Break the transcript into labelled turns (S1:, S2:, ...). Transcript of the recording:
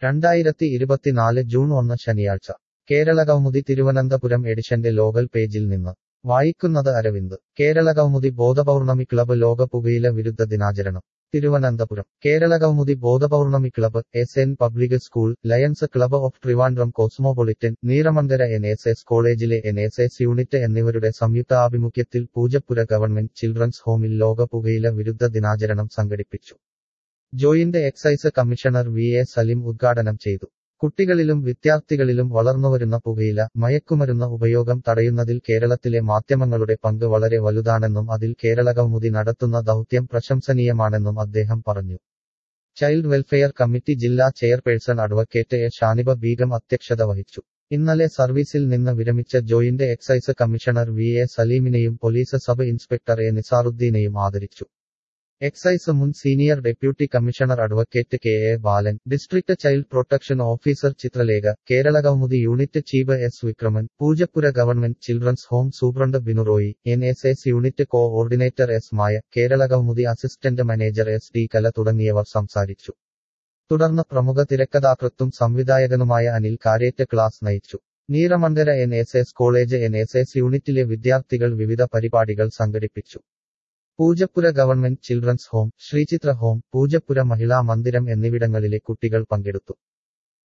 S1: രണ്ടായിരത്തി ഇരുപത്തിനാല് ജൂൺ ഒന്ന് ശനിയാഴ്ച കേരളകൗമുദി തിരുവനന്തപുരം എഡിഷന്റെ ലോകൽ പേജിൽ നിന്ന് വായിക്കുന്നത് അരവിന്ദ് കേരളകൗമുദി ബോധപൗർണമി ക്ലബ്ബ് ലോക പുകയില വിരുദ്ധ ദിനാചരണം Thiruvananthapuram Kerala Kaumudi Bodhapournami club S N public school lions club of Trivandrum cosmopolitan Neeramankara N S S കോളേജിലെ എൻ എസ് എസ് യൂണിറ്റ് എന്നിവരുടെ സംയുക്താഭിമുഖ്യത്തിൽ പൂജപ്പുര ഗവൺമെന്റ് ചിൽഡ്രൻസ് ഹോമിൽ ലോക പുകയില വിരുദ്ധ ദിനാചരണം സംഘടിപ്പിച്ചു joint excise commissioner V A Salim ഉദ്ഘാടനം ചെയ്തു കുട്ടികളിലും വിദ്യാർത്ഥികളിലും വളർന്നുവരുന്ന പുകയില മയക്കുമരുന്ന് ഉപയോഗം തടയുന്നതിൽ കേരളത്തിലെ മാധ്യമങ്ങളുടെ പങ്ക് വളരെ വലുതാണെന്നും അതിൽ കേരളകൗമുദി നടത്തുന്ന ദൗത്യം പ്രശംസനീയമാണെന്നും അദ്ദേഹം പറഞ്ഞു ചൈൽഡ് വെൽഫെയർ കമ്മിറ്റി ജില്ലാ chairperson advocate A Shaniba Beegum അധ്യക്ഷത വഹിച്ചു ഇന്നലെ സർവീസിൽ നിന്ന് വിരമിച്ച joint excise commissioner V A സലീമിനെയും പോലീസ് സബ് ഇൻസ്പെക്ടർ എ നിസാറുദ്ദീനെയും ആദരിച്ചു എക്സൈസ് മുൻ senior deputy commissioner advocate K A Balan district child protection officer Chithralekha Kerala Kaumudi unit chief S Vikraman Poojappura government children's home superintendent Binuroy N S S unit coordinator S Maya Kerala Kaumudi assistant manager S D കല തുടങ്ങിയവർ സംസാരിച്ചു തുടർന്ന് പ്രമുഖ തിരക്കഥാകൃത്തും സംവിധായകനുമായ Anil Karettu class നയിച്ചു Neeramankara N S S college N S S യൂണിറ്റിലെ വിദ്യാർത്ഥികൾ വിവിധ പരിപാടികൾ സംഘടിപ്പിച്ചു Poojappura government children's home Sreechitra home Poojappura Mahila Mandiram എന്നിവിടങ്ങളിലെ കുട്ടികൾ പങ്കെടുത്തു